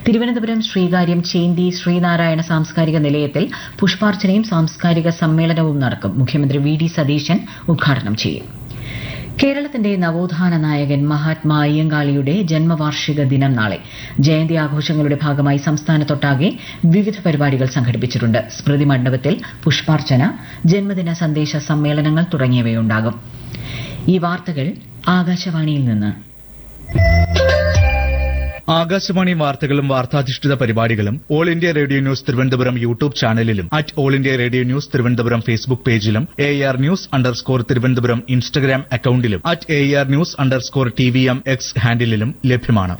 തിരുവനന്തപുരം ശ്രീകാര്യം ചേന്തി ശ്രീനാരായണ സാംസ്കാരിക നിലയത്തിൽ പുഷ്പാർച്ചനയും സാംസ്കാരിക സമ്മേളനവും നടക്കും മുഖ്യമന്ത്രി വി ഡി സതീശൻ ഉദ്ഘാടനം ചെയ്യും കേരളത്തിന്റെ നവോത്ഥാന നായകൻ മഹാത്മാ അയ്യങ്കാളിയുടെ ജന്മവാർഷിക ദിനം നാളെ ജയന്തി ആഘോഷങ്ങളുടെ ഭാഗമായി സംസ്ഥാനത്തൊട്ടാകെ വിവിധ പരിപാടികൾ സംഘടിപ്പിച്ചിട്ടുണ്ട് സ്മൃതി മണ്ഡപത്തിൽ പുഷ്പാർച്ചന ജന്മദിന സന്ദേശ സമ്മേളനങ്ങൾ തുടങ്ങിയവയുണ്ടാകും ഈ വാർത്തകൾ ആകാശവാണിയിൽ നിന്ന് ആകാശവാണി വാർത്തകളും വാർത്താധിഷ്ഠിത പരിപാടികളും All India Radio news Thiruvananthapuram YouTube ചാനലിലും at All India Radio news Thiruvananthapuram Facebook പേജിലും A R news underscore Thiruvananthapuram Instagram അക്കൌണ്ടിലും at A R news underscore T V M X ഹാൻഡിലും ലഭ്യമാണ്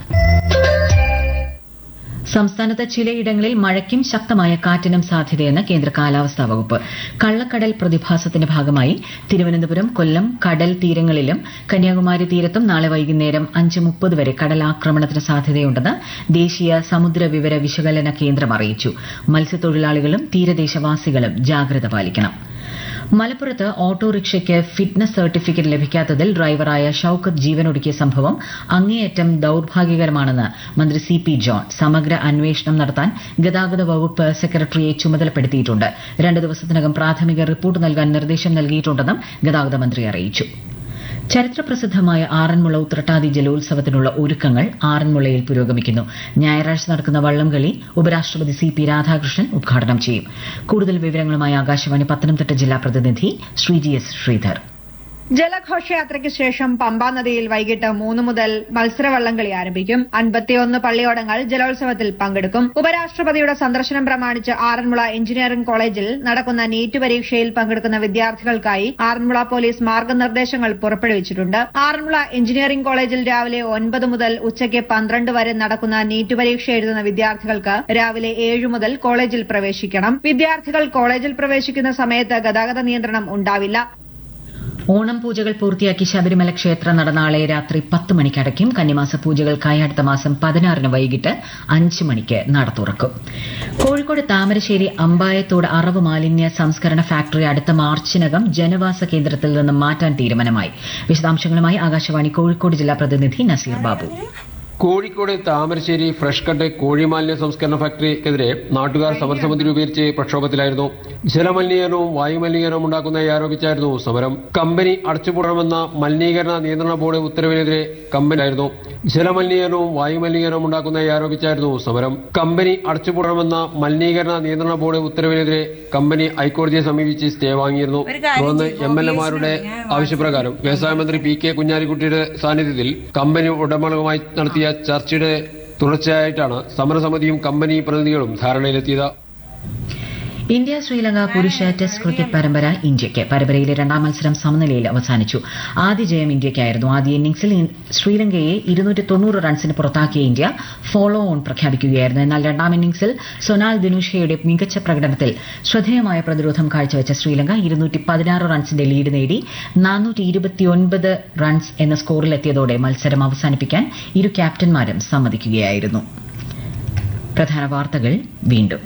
സംസ്ഥാനത്ത് ചിലയിടങ്ങളിൽ മഴയ്ക്കും ശക്തമായ കാറ്റിനും സാധ്യതയെന്ന് കേന്ദ്ര കാലാവസ്ഥാ വകുപ്പ് കള്ളക്കടൽ പ്രതിഭാസത്തിന്റെ ഭാഗമായി തിരുവനന്തപുരം കൊല്ലം കടൽ തീരങ്ങളിലും കന്യാകുമാരി തീരത്തും നാളെ വൈകുന്നേരം അഞ്ച് മുപ്പത് വരെ കടലാക്രമണത്തിന് സാധ്യതയുണ്ടെന്ന് ദേശീയ സമുദ്ര വിവര വിശകലന കേന്ദ്രം അറിയിച്ചു മത്സ്യത്തൊഴിലാളികളും തീരദേശവാസികളും ജാഗ്രത പാലിക്കണം മലപ്പുറത്ത് ഓട്ടോറിക്ഷയ്ക്ക് ഫിറ്റ്നസ് സർട്ടിഫിക്കറ്റ് ലഭിക്കാത്തതിൽ ഡ്രൈവറായ ഷൌക്കത്ത് ജീവനൊടുക്കിയ സംഭവം അങ്ങേയറ്റം ദൌർഭാഗ്യകരമാണെന്ന് മന്ത്രി സി പി ജോൺ സമഗ്ര അന്വേഷണം നടത്താൻ ഗതാഗത വകുപ്പ് സെക്രട്ടറിയെ ചുമതലപ്പെടുത്തിയിട്ടുണ്ട് രണ്ട് ദിവസത്തിനകം പ്രാഥമിക റിപ്പോർട്ട് നൽകാൻ നിർദ്ദേശം നൽകിയിട്ടുണ്ടെന്നും ഗതാഗത മന്ത്രി അറിയിച്ചു ചരിത്രപ്രസിദ്ധമായ ആറന്മുള ഉത്രട്ടാതി ജലോത്സവത്തിനുള്ള ഒരുക്കങ്ങൾ ആറന്മുളയിൽ പുരോഗമിക്കുന്നു ഞായറാഴ്ച നടക്കുന്ന വള്ളംകളി ഉപരാഷ്ട്രപതി സി പി രാധാകൃഷ്ണൻ ഉദ്ഘാടനം ചെയ്യും കൂടുതൽ വിവരങ്ങളുമായി ആകാശവാണി പത്തനംതിട്ട ജില്ലാ പ്രതിനിധി ശ്രീജി എസ് ശ്രീധർ ജലഘോഷയാത്രയ്ക്ക് ശേഷം പമ്പാ നദിയിൽ വൈകിട്ട് മൂന്ന് മുതൽ മത്സരവള്ളംകളി ആരംഭിക്കും അൻപത്തിയൊന്ന് പള്ളിയോടങ്ങൾ ജലോത്സവത്തിൽ പങ്കെടുക്കും ഉപരാഷ്ട്രപതിയുടെ സന്ദർശനം പ്രമാണിച്ച് ആറന്മുള എഞ്ചിനീയറിംഗ് കോളേജിൽ നടക്കുന്ന നീറ്റ് പരീക്ഷയിൽ പങ്കെടുക്കുന്ന വിദ്യാർത്ഥികൾക്കായി ആറന്മുള പോലീസ് മാർഗനിർദ്ദേശങ്ങൾ പുറപ്പെടുവിച്ചിട്ടുണ്ട് ആറന്മുള എഞ്ചിനീയറിംഗ് കോളേജിൽ രാവിലെ ഒൻപത് മുതൽ ഉച്ചയ്ക്ക് പന്ത്രണ്ട് വരെ നടക്കുന്ന നീറ്റ് പരീക്ഷ എഴുതുന്ന വിദ്യാർത്ഥികൾക്ക് രാവിലെ ഏഴ് മുതൽ കോളേജിൽ പ്രവേശിക്കണം വിദ്യാർത്ഥികൾ കോളേജിൽ പ്രവേശിക്കുന്ന സമയത്ത് ഗതാഗത നിയന്ത്രണം ഉണ്ടാവില്ല ഓണം പൂജകൾ പൂർത്തിയാക്കി ശബരിമല ക്ഷേത്ര നട നാളെ രാത്രി പത്ത് മണിക്ക് അടയ്ക്കും കന്നിമാസ പൂജകൾക്കായി അടുത്ത മാസം പതിനാറിന് വൈകിട്ട് അഞ്ച് മണിക്ക് നട തുറക്കും കോഴിക്കോട് താമരശ്ശേരി അമ്പായത്തോട് അറവ് മാലിന്യ സംസ്കരണ ഫാക്ടറി അടുത്ത മാർച്ചിനകം ജനവാസ കേന്ദ്രത്തിൽ നിന്നും മാറ്റാൻ തീരുമാനമായി വിശദാംശങ്ങളുമായി ആകാശവാണി കോഴിക്കോട് ജില്ലാ പ്രതിനിധി നസീർ ബാബു കോഴിക്കോട് താമരശ്ശേരി ഫ്രഷ് കട്ട് കോഴിമാലിന്യ സംസ്കരണ ഫാക്ടറിക്കെതിരെ നാട്ടുകാർ സമരസമിതി രൂപീകരിച്ച് പ്രക്ഷോഭത്തിലായിരുന്നു ജലമലിനീകരണവും വായുമലിനീകരണവും ഉണ്ടാക്കുന്നതായി ആരോപിച്ചായിരുന്നു സമരം കമ്പനി അടച്ചുപൂടണമെന്ന മലിനീകരണ നിയന്ത്രണ ബോർഡ് ഉത്തരവിനെതിരെ കമ്പനിയായിരുന്നു ജലമലിനീകരണവും വായുമലിനീകരണവും ഉണ്ടാക്കുന്നതായി ആരോപിച്ചായിരുന്നു സമരം കമ്പനി അടച്ചുപൂടണമെന്ന മലിനീകരണ നിയന്ത്രണ ബോർഡ് ഉത്തരവിനെതിരെ കമ്പനി ഹൈക്കോടതിയെ സമീപിച്ച് സ്റ്റേ വാങ്ങിയിരുന്നു തുടർന്ന് എം എൽ എമാരുടെ ആവശ്യപ്രകാരം വ്യവസായ മന്ത്രി പി കെ കുഞ്ഞാലിക്കുട്ടിയുടെ സാന്നിധ്യത്തിൽ കമ്പനി ഉടമകളുമായി നടത്തിയ ചർച്ചയുടെ തുടർച്ചയായിട്ടാണ് സമരസമിതിയും കമ്പനി പ്രതിനിധികളും ധാരണയിലെത്തിയത് ഇന്ത്യ ശ്രീലങ്ക പുരുഷ ടെസ്റ്റ് ക്രിക്കറ്റ് പരമ്പര ഇന്ത്യയ്ക്ക് പരമ്പരയിലെ രണ്ടാം മത്സരം സമനിലയിൽ അവസാനിച്ചു ആദ്യ ജയം ഇന്ത്യയ്ക്കായിരുന്നു ആദ്യ ഇന്നിംഗ്സിൽ ശ്രീലങ്കയെ ഇരുന്നൂറ്റി തൊണ്ണൂറ് റൺസിന് പുറത്താക്കിയ ഇന്ത്യ ഫോളോ ഓൺ പ്രഖ്യാപിക്കുകയായിരുന്നു എന്നാൽ രണ്ടാം ഇന്നിംഗ്സിൽ സൊനാൽ ദിനുഷയുടെ മികച്ച പ്രകടനത്തിൽ ശ്രദ്ധേയമായ പ്രതിരോധം കാഴ്ചവെച്ച ശ്രീലങ്ക ഇരുന്നൂറ്റി പതിനാറ് റൺസിന്റെ ലീഡ് നേടി നാനൂറ്റി ഇരുപത്തിയൊൻപത് റൺസ് എന്ന സ്കോറിലെത്തിയതോടെ മത്സരം അവസാനിപ്പിക്കാൻ ഇരു ക്യാപ്റ്റന്മാരും സമ്മതിക്കുകയായിരുന്നു പ്രധാന വാർത്തകൾ വീണ്ടും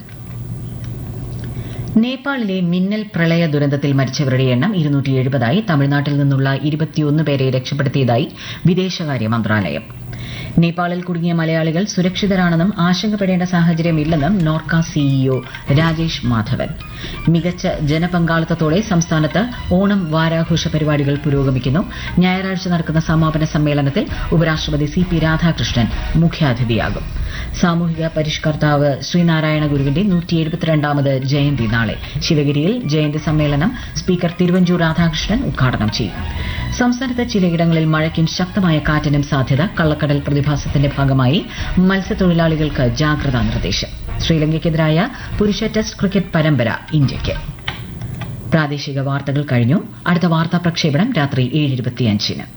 നേപ്പാളിലെ മിന്നൽ പ്രളയ ദുരന്തത്തിൽ മരിച്ചവരുടെ എണ്ണം ഇരുന്നൂറ്റി എഴുപതായി തമിഴ്നാട്ടിൽ നിന്നുള്ള ഇരുപത്തിയൊന്ന് പേരെ രക്ഷപ്പെടുത്തിയതായി വിദേശകാര്യ മന്ത്രാലയം നേപ്പാളിൽ കുടുങ്ങിയ മലയാളികൾ സുരക്ഷിതരാണെന്നും ആശങ്കപ്പെടേണ്ട സാഹചര്യമില്ലെന്നും നോർക്ക സിഇഒ രാജേഷ് മാധവൻ മികച്ച ജനപങ്കാളിത്തത്തോടെ സംസ്ഥാനത്ത് ഓണം വാരാഘോഷ പരിപാടികൾ പുരോഗമിക്കുന്നു ഞായറാഴ്ച നടക്കുന്ന സമാപന സമ്മേളനത്തിൽ ഉപരാഷ്ട്രപതി സി പി രാധാകൃഷ്ണൻ മുഖ്യാതിഥിയാകും സാമൂഹിക പരിഷ്കർത്താവ് ശ്രീനാരായണ ഗുരുവിന്റെ നൂറ്റി എഴുപത്തിരണ്ടാമത് ജയന്തി നാളെ ശിവഗിരിയിൽ ജയന്തി സമ്മേളനം സ്പീക്കർ തിരുവഞ്ചൂർ രാധാകൃഷ്ണൻ ഉദ്ഘാടനം ചെയ്യും സംസ്ഥാനത്ത് ചിലയിടങ്ങളിൽ മഴയ്ക്കും ശക്തമായ കാറ്റിനും സാധ്യത കള്ളക്കടൽ പ്രതിഭാസത്തിന്റെ ഭാഗമായി മത്സ്യത്തൊഴിലാളികൾക്ക് ജാഗ്രതാ നിർദ്ദേശം ശ്രീലങ്കയ്ക്കെതിരായ പുരുഷ ടെസ്റ്റ് ക്രിക്കറ്റ് പരമ്പര ഇന്ത്യയ്ക്ക് പ്രാദേശിക വാർത്തകൾ കഴിഞ്ഞു അടുത്ത വാർത്താ പ്രക്ഷേപണം രാത്രി ഏഴ് ഇരുപത്തിയഞ്ചിന്